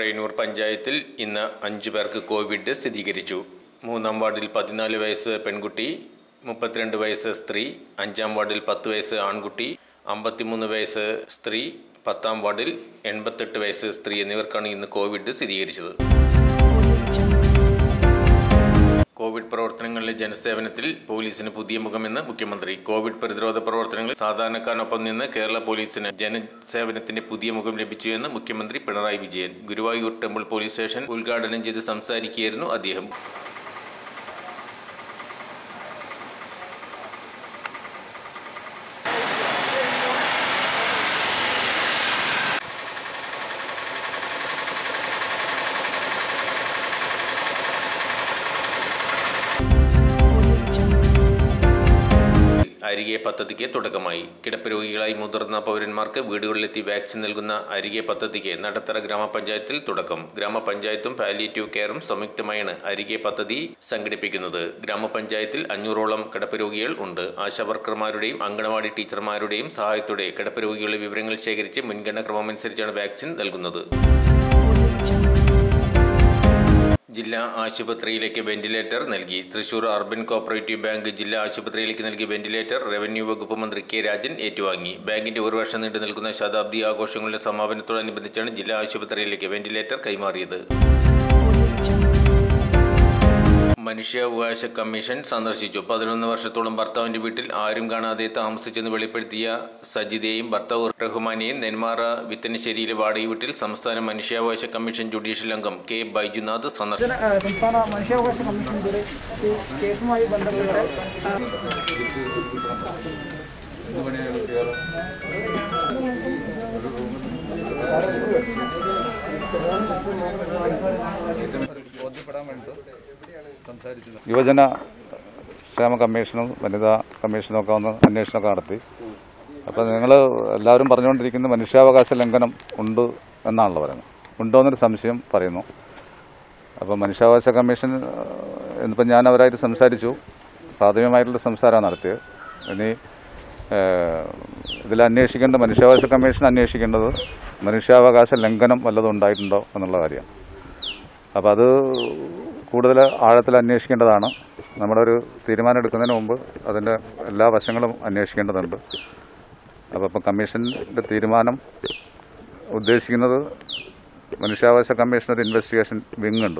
പഴയന്നൂർ പഞ്ചായത്തിൽ ഇന്ന് അഞ്ചു പേർക്ക് കോവിഡ് സ്ഥിരീകരിച്ചു മൂന്നാം വാർഡിൽ പതിനാല് വയസ്സ് പെൺകുട്ടി മുപ്പത്തിരണ്ട് വയസ്സ് സ്ത്രീ അഞ്ചാം വാർഡിൽ പത്ത് വയസ്സ് ആൺകുട്ടി അമ്പത്തിമൂന്ന് വയസ്സ് സ്ത്രീ പത്താം വാർഡിൽ എൺപത്തെട്ട് വയസ്സ് സ്ത്രീ എന്നിവർക്കാണ് ഇന്ന് കോവിഡ് സ്ഥിരീകരിച്ചത് കോവിഡ് പ്രവർത്തനങ്ങളിലെ ജനസേവനത്തിൽ പോലീസിന് പുതിയ മുഖമെന്ന് മുഖ്യമന്ത്രി കോവിഡ് പ്രതിരോധ പ്രവർത്തനങ്ങളിൽ സാധാരണക്കാരനൊപ്പം നിന്ന് കേരള പോലീസിന് ജനസേവനത്തിന്റെ പുതിയ മുഖം ലഭിച്ചു എന്ന് മുഖ്യമന്ത്രി Pinarayi Vijayan Guruvayur temple police station ഉദ്ഘാടനം ചെയ്ത് സംസാരിക്കുകയായിരുന്നു അദ്ദേഹം അരികെ പദ്ധതിക്ക് തുടക്കമായി കിടപ്പ് രോഗികളായി മുതിർന്ന പൗരന്മാർക്ക് വീടുകളിലെത്തി വാക്സിൻ നൽകുന്ന അരികെ പദ്ധതിക്ക് നടത്തറ ഗ്രാമപഞ്ചായത്തിൽ തുടക്കം ഗ്രാമപഞ്ചായത്തും പാലിയേറ്റീവ് കെയറും സംയുക്തമായാണ് അരികെ പദ്ധതി സംഘടിപ്പിക്കുന്നത് ഗ്രാമപഞ്ചായത്തിൽ അഞ്ഞൂറോളം കിടപ്പ് രോഗികൾ ഉണ്ട് ആശാവർക്കർമാരുടെയും അങ്കണവാടി ടീച്ചർമാരുടെയും സഹായത്തോടെ കിടപ്പ് രോഗികളുടെ വിവരങ്ങൾ ശേഖരിച്ച് മുൻഗണന ക്രമമനുസരിച്ചാണ് വാക്സിൻ നൽകുന്നത് ജില്ലാ ആശുപത്രിയിലേക്ക് വെന്റിലേറ്റർ നൽകി തൃശൂർ അർബൻ കോപ്പറേറ്റീവ് ബാങ്ക് ജില്ലാ ആശുപത്രിയിലേക്ക് നൽകിയ വെന്റിലേറ്റർ റവന്യൂ വകുപ്പ് മന്ത്രി കെ രാജൻ ഏറ്റുവാങ്ങി ബാങ്കിന്റെ ഒരു വർഷം നീണ്ടു നിൽക്കുന്ന ശതാബ്ദി ആഘോഷങ്ങളുടെ സമാപനത്തോടനുബന്ധിച്ചാണ് ജില്ലാ ആശുപത്രിയിലേക്ക് വെന്റിലേറ്റർ കൈമാറിയത് മനുഷ്യാവകാശ കമ്മീഷൻ സന്ദർശിച്ചു പതിനൊന്ന് വർഷത്തോളം ഭർത്താവിന്റെ വീട്ടിൽ ആരും കാണാതെ താമസിച്ചെന്ന് വെളിപ്പെടുത്തിയ സജിതയെയും ഭർത്താവ് റഹ്മാനെയും നെന്മാറ വിത്തനശ്ശേരിയിലെ വാടക വീട്ടിൽ സംസ്ഥാന മനുഷ്യാവകാശ കമ്മീഷൻ ജുഡീഷ്യൽ അംഗം കെ ബൈജുനാഥ് സന്ദർശിച്ചു ഇതിന്, ആ, സംസ്ഥാന മനുഷ്യാവകാശ കമ്മീഷന്റെ ഈ കേസുമായി ബന്ധപ്പെട്ട് ആ, ബോധ്യപ്പെടാൻ വേണ്ടിയിട്ട് യുവജന ക്ഷേമ കമ്മീഷനും വനിതാ കമ്മീഷനും ഒക്കെ ഒന്ന് അന്വേഷണമൊക്കെ നടത്തി അപ്പോൾ നിങ്ങൾ എല്ലാവരും പറഞ്ഞുകൊണ്ടിരിക്കുന്ന മനുഷ്യാവകാശ ലംഘനം ഉണ്ട് എന്നാണല്ലോ പറയുന്നത് ഉണ്ടോ എന്നൊരു സംശയം പറയുന്നു അപ്പോൾ മനുഷ്യാവകാശ കമ്മീഷൻ ഇന്നിപ്പോൾ ഞാൻ അവരായിട്ട് സംസാരിച്ചു പ്രാഥമികമായിട്ടുള്ള സംസാരമാണ് നടത്തിയത് ഇനി ഏഹ്, ഇതിൽ അന്വേഷിക്കേണ്ട മനുഷ്യാവകാശ കമ്മീഷൻ അന്വേഷിക്കേണ്ടത് മനുഷ്യാവകാശ ലംഘനം വല്ലതും ഉണ്ടായിട്ടുണ്ടോ എന്നുള്ള കാര്യമാണ് അപ്പോൾ അത് കൂടുതൽ ആഴത്തിൽ അന്വേഷിക്കേണ്ടതാണ് നമ്മുടെ ഒരു തീരുമാനം എടുക്കുന്നതിന് മുമ്പ് അതിൻ്റെ എല്ലാ വശങ്ങളും അന്വേഷിക്കേണ്ടതുണ്ട് അപ്പോൾ ഇപ്പം കമ്മീഷൻ്റെ തീരുമാനം ഉദ്ദേശിക്കുന്നത് മനുഷ്യാവകാശ കമ്മീഷൻ ഒരു ഇൻവെസ്റ്റിഗേഷൻ വിങ് ഉണ്ട്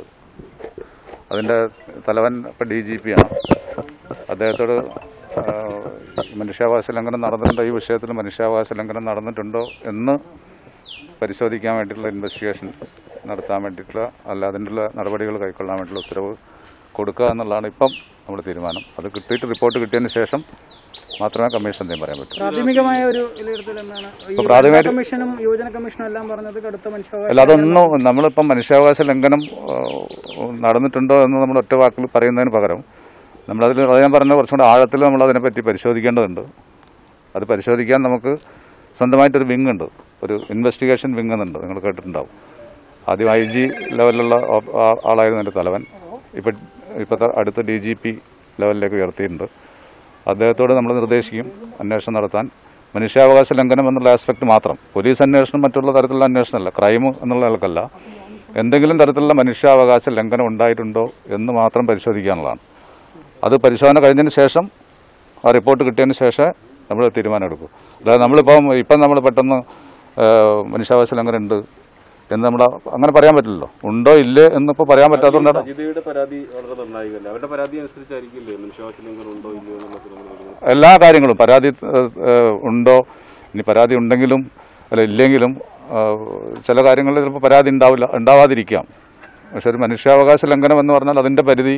അതിൻ്റെ തലവൻ ഇപ്പം ഡി ജി പി ആണ് അദ്ദേഹത്തോട് ആ, മനുഷ്യാവകാശ ലംഘനം നടന്നിട്ടുണ്ടോ ഈ വിഷയത്തിൽ മനുഷ്യാവകാശ ലംഘനം നടന്നിട്ടുണ്ടോ എന്ന് പരിശോധിക്കാൻ വേണ്ടിയിട്ടുള്ള ഇൻവെസ്റ്റിഗേഷൻ നടത്താൻ വേണ്ടിയിട്ടുള്ള അല്ല അതിനുള്ള നടപടികൾ കൈക്കൊള്ളാൻ വേണ്ടിയിട്ടുള്ള ഉത്തരവ് കൊടുക്കുക എന്നുള്ളതാണ് ഇപ്പം നമ്മുടെ തീരുമാനം അത് കിട്ടിയിട്ട് റിപ്പോർട്ട് കിട്ടിയതിന് ശേഷം മാത്രമേ കമ്മീഷൻ എന്തെങ്കിലും പറയാൻ പറ്റൂ പ്രാഥമികമായ ഒരു വിലയിരുത്തൽ എന്താണ് ഈ ഇപ്പൊ പ്രാഥമിക- വനിതാ കമ്മീഷനും യുവജന കമ്മീഷനും എല്ലാം പറഞ്ഞത് കടുത്ത മനുഷ്യാവകാശ അല്ല അതൊന്നും നമ്മളിപ്പം മനുഷ്യാവകാശ ലംഘനം ആ, നടന്നിട്ടുണ്ടോ എന്ന് നമ്മൾ ഒറ്റ വാക്കിൽ പറയുന്നതിന് പകരം നമ്മളതിൽ അത് ഞാൻ പറഞ്ഞ കുറച്ചും കൂടെ ആഴത്തിൽ നമ്മൾ അതിനെപ്പറ്റി പരിശോധിക്കേണ്ടതുണ്ട് അത് പരിശോധിക്കാൻ നമുക്ക് സ്വന്തമായിട്ടൊരു വിങ് ഉണ്ട് ഒരു ഇൻവെസ്റ്റിഗേഷൻ വിങ് എന്നുണ്ട് നിങ്ങൾ കേട്ടിട്ടുണ്ടാവും ആദ്യം ഐ ജി ലെവലിലുള്ള ഓ- ആ- ആളായിരുന്നു എൻ്റെ തലവൻ ഇപ്പം ഇപ്പോഴത്തെ അടുത്ത ഡി ജി പി ലെവലിലേക്ക് ഉയർത്തിയിട്ടുണ്ട് അദ്ദേഹത്തോട് നമ്മൾ നിർദ്ദേശിക്കും അന്വേഷണം നടത്താൻ മനുഷ്യാവകാശ ലംഘനം എന്നുള്ള ആസ്പെക്ട് മാത്രം പോലീസ് അന്വേഷണം മറ്റുള്ള തരത്തിലുള്ള അന്വേഷണമല്ല ക്രൈം എന്നുള്ള നിലക്കല്ല എന്തെങ്കിലും തരത്തിലുള്ള മനുഷ്യാവകാശ ലംഘനം ഉണ്ടായിട്ടുണ്ടോ എന്ന് മാത്രം പരിശോധിക്കാനുള്ളതാണ് അത് പരിശോധന കഴിഞ്ഞതിന് ശേഷം ആ റിപ്പോർട്ട് കിട്ടിയതിന് ശേഷം നമ്മൾ തീരുമാനം എടുക്കും അതായത് നമ്മളിപ്പം ഇപ്പം നമ്മൾ പെട്ടെന്ന് ആ, മനുഷ്യാവകാശ ലംഘനം ഉണ്ട് എന്ന് നമ്മൾ അങ്ങനെ പറയാൻ പറ്റില്ലല്ലോ ഉണ്ടോ ഇല്ലേ എന്നിപ്പോൾ പറയാൻ പറ്റാത്തതുകൊണ്ടാണ് സജിതയുടെ പരാതി വളരെ നിർണായകമല്ലേ അവരുടെ പരാതി അനുസരിച്ചായിരിക്കില്ലേ മനുഷ്യാവകാശ ലംഘനം ഉണ്ടോ ഇല്ലയോ എന്നുള്ളത് നമ്മൾ നോക്കുന്നത്. എല്ലാ കാര്യങ്ങളും പരാതി ഏഹ്, ഏഹ്, ഉണ്ടോ ഇനി പരാതി ഉണ്ടെങ്കിലും അല്ല ഇല്ലെങ്കിലും ഏഹ്, ചില കാര്യങ്ങളിൽ ചിലപ്പോൾ പരാതി ഉണ്ടാവില്ല ഉണ്ടാവാതിരിക്കാം പക്ഷെ ഒരു മനുഷ്യാവകാശ ലംഘനം എന്ന് പറഞ്ഞാൽ അതിൻ്റെ പരിധി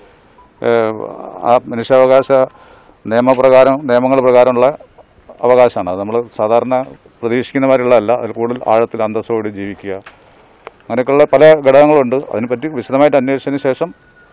ഏഹ്, ആ മനുഷ്യാവകാശ നിയമപ്രകാരം നിയമങ്ങൾ പ്രകാരമുള്ള അവകാശമാണ് അത് നമ്മൾ സാധാരണ പ്രതീക്ഷിക്കുന്ന മാതിരിയുള്ളതല്ല അതിൽ കൂടുതൽ ആഴത്തിൽ അന്തസ്സോട് ജീവിക്കുക അങ്ങനെയൊക്കെയുള്ള പല ഘടകങ്ങളുണ്ട് അതിനെപ്പറ്റി വിശദമായിട്ട് അന്വേഷിച്ചതിന് ശേഷം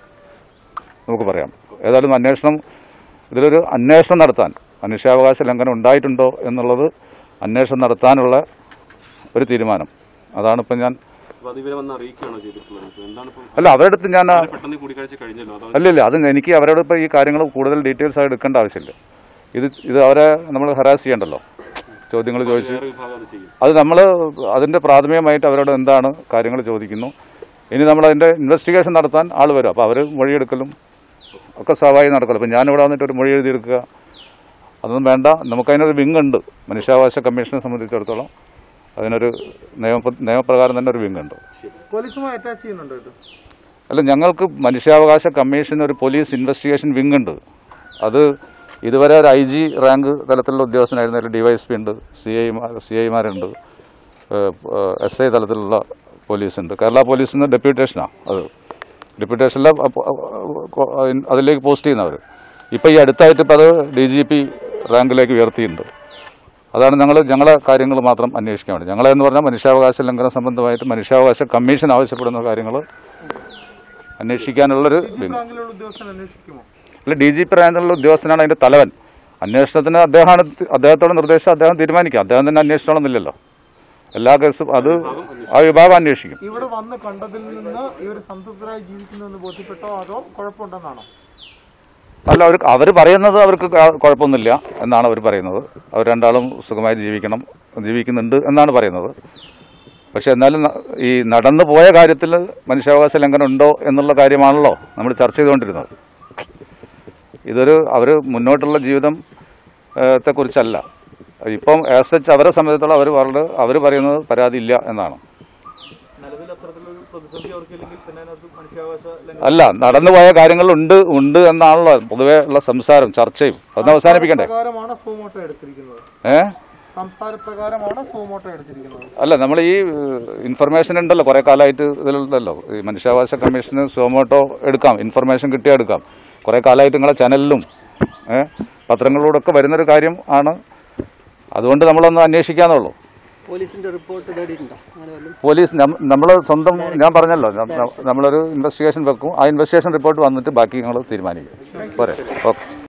നമുക്ക് പറയാം ഏതായാലും അന്വേഷണം ഇതിലൊരു അന്വേഷണം നടത്താൻ മനുഷ്യാവകാശ ലംഘനം ഉണ്ടായിട്ടുണ്ടോ എന്നുള്ളത് അന്വേഷണം നടത്താനുള്ള ഒരു തീരുമാനം അതാണ് ഇപ്പം ഞാൻ അപ്പൊ അത് ഇവരെ വന്ന് അറിയിക്കുകയാണോ ചെയ്തിട്ടുള്ളത് ഇപ്പൊ എന്താണ് ഇപ്പം അല്ല അവരുടെ അടുത്ത് ഞാൻ ആ- പെട്ടെന്ന് ഈ കൂടിക്കാഴ്ച കഴിഞ്ഞല്ലോ അതോ അല്ലല്ല അത് എനിക്ക് അവരോട് ഇപ്പോൾ ഈ കാര്യങ്ങൾ കൂടുതൽ ഡീറ്റെയിൽസ് ആയി എടുക്കേണ്ട ആവശ്യമില്ല ഇത് ഇത് അവരെ നമ്മൾ ഹറാസ് ചെയ്യണ്ടല്ലോ ചോദ്യങ്ങൾ ചോദിച്ച് വേറെ വിഭാഗം അത് ചെയ്യും അത് നമ്മൾ അതിൻ്റെ പ്രാഥമികമായിട്ട് അവരോട് എന്താണ് കാര്യങ്ങൾ ചോദിക്കുന്നു ഇനി നമ്മൾ അതിൻ്റെ ഇൻവെസ്റ്റിഗേഷൻ നടത്താൻ ആൾ വരും അപ്പോൾ അവർ മൊഴിയെടുക്കലും ഒക്കെ സ്വാഭാവികം നടക്കുമല്ലോ അപ്പോൾ ഞാനിവിടെ വന്നിട്ട് ഒരു മൊഴി എഴുതിയെടുക്കുക അതൊന്നും വേണ്ട നമുക്കതിനൊരു വിങ് ഉണ്ട് മനുഷ്യാവകാശ കമ്മീഷനെ സംബന്ധിച്ചിടത്തോളം അതിനൊരു നിയമ നിയമപ്രകാരം തന്നെ ഒരു വിങ് ഉണ്ട് പോലീസുമായി അറ്റാച്ച് ചെയ്യുന്നുണ്ടോ ഇത് അല്ല ഞങ്ങൾക്ക് മനുഷ്യാവകാശ കമ്മീഷൻ ഒരു പോലീസ് ഇൻവെസ്റ്റിഗേഷൻ വിങ് ഉണ്ട് അത് ഇതുവരെ ഒരു ഐ ജി റാങ്ക് തലത്തിലുള്ള ഉദ്യോഗസ്ഥനായിരുന്നു അതിൽ ഡിവൈഎസ്പി ഉണ്ട് സി ഐ സി ഐമാരുണ്ട് എസ് ഐ തലത്തിലുള്ള പോലീസുണ്ട് കേരള പോലീസിൽ നിന്ന് ഡെപ്യൂട്ടേഷനാണ് അത് ഡെപ്യൂട്ടേഷനിലെ അതിലേക്ക് പോസ്റ്റ് ചെയ്യുന്നവർ ഇപ്പോൾ ഈ അടുത്തായിട്ട് ഇപ്പോൾ അത് ഡി ജി പി റാങ്കിലേക്ക് ഉയർത്തിയിട്ടുണ്ട് അതാണ് ഞങ്ങൾ ഞങ്ങളെ കാര്യങ്ങൾ മാത്രം അന്വേഷിക്കാൻ വേണ്ടി ഞങ്ങളെന്ന് പറഞ്ഞാൽ മനുഷ്യാവകാശ ലംഘനം സംബന്ധമായിട്ട് മനുഷ്യാവകാശ കമ്മീഷൻ ആവശ്യപ്പെടുന്ന കാര്യങ്ങൾ അന്വേഷിക്കാനുള്ളൊരു വിങ് റാങ്കിലുള്ള ഉദ്യോഗസ്ഥൻ അന്വേഷിക്കുമോ അല്ല ഡി ജി പി റാങ്കിലുള്ള ഉദ്യോഗസ്ഥനാണ് അതിന്റെ തലവൻ അന്വേഷണത്തിന് അദ്ദേഹമാണ് അദ്ദേഹത്തോട് നിർദ്ദേശം അദ്ദേഹം തീരുമാനിക്കാം അദ്ദേഹം തന്നെ അന്വേഷിച്ചോളന്നില്ലല്ലോ എല്ലാ കേസും അത് ആ വിഭാഗം അന്വേഷിക്കും ഇവിടെ വന്ന് കണ്ടതിൽ നിന്ന് ഇവർ സംതൃപ്തരായി ജീവിക്കുന്നുവെന്ന് ബോധ്യപ്പെട്ടോ അതോ കുഴപ്പമുണ്ടെന്നാണോ അല്ല അവർ അവർ പറയുന്നത് അവർക്ക് ക- കുഴപ്പമൊന്നുമില്ല എന്നാണ് അവർ പറയുന്നത് അവർ രണ്ടാളും സുഖമായി ജീവിക്കണം ജീവിക്കുന്നുണ്ട് എന്നാണ് പറയുന്നത് പക്ഷെ എന്നാലും ന- ഈ നടന്നു പോയ കാര്യത്തിൽ മനുഷ്യാവകാശ ലംഘനം ഉണ്ടോ എന്നുള്ള കാര്യമാണല്ലോ നമ്മൾ ചർച്ച ചെയ്തുകൊണ്ടിരുന്നത് ഇതൊരു അവർ മുന്നോട്ടുള്ള ജീവിതം ഏഹ്, ത്തെ കുറിച്ചല്ല ഇപ്പം ആസ് സച്ച് അവരെ സംബന്ധിച്ചിടത്തോളം അവർ വളരെ അവർ പറയുന്നത് പരാതി ഇല്ല എന്നാണ് നിലവിൽ അത്തരത്തിലൊരു പ്രതിസന്ധി അവർക്കില്ലെങ്കിൽ പിന്നെ അതിനകത്ത് മനുഷ്യാവകാശ അല്ല നടന്നുപോയ കാര്യങ്ങൾ ഉണ്ട് ഉണ്ട് എന്നാണല്ലോ പൊതുവേ ഉള്ള സംസാരം ചർച്ചയും അതൊന്ന് അവസാനിപ്പിക്കണ്ടേ പ്രകാരമാണ് സൂമോട്ടോ എടുത്തിരിക്കുന്നത് ഏഹ് സംസ്ഥാന പ്രകാരമാണ് സൂമോട്ടോ എടുത്തിരിക്കുന്നത് അല്ല നമ്മൾ ഈ ഇൻഫർമേഷൻ ഉണ്ടല്ലോ കുറെ കാലമായിട്ട് ഇതിലുണ്ടല്ലോ ഈ മനുഷ്യാവകാശ കമ്മീഷന് സോമോട്ടോ എടുക്കാം ഇൻഫർമേഷൻ കിട്ടിയാൽ എടുക്കാം കുറെ കാലമായിട്ട് നിങ്ങളെ ചാനലിലും ഏഹ് പത്രങ്ങളിലൂടെയൊക്കെ വരുന്നൊരു കാര്യം ആണ് അതുകൊണ്ട് നമ്മളൊന്ന് അന്വേഷിക്കാന്നുള്ളൂ പോലീസിന്റെ റിപ്പോർട്ട് തേടിയിട്ടുണ്ടോ അങ്ങനെ വല്ലതും പോലീസ് നമ്മൾ സ്വന്തം ഞാൻ പറഞ്ഞല്ലോ ന- ന- നമ്മളൊരു ഇൻവെസ്റ്റിഗേഷൻ വെക്കും ആ ഇൻവെസ്റ്റിഗേഷൻ റിപ്പോർട്ട് വന്നിട്ട് ബാക്കി ഞങ്ങൾ തീരുമാനിക്കും പോരെ ഓക്കെ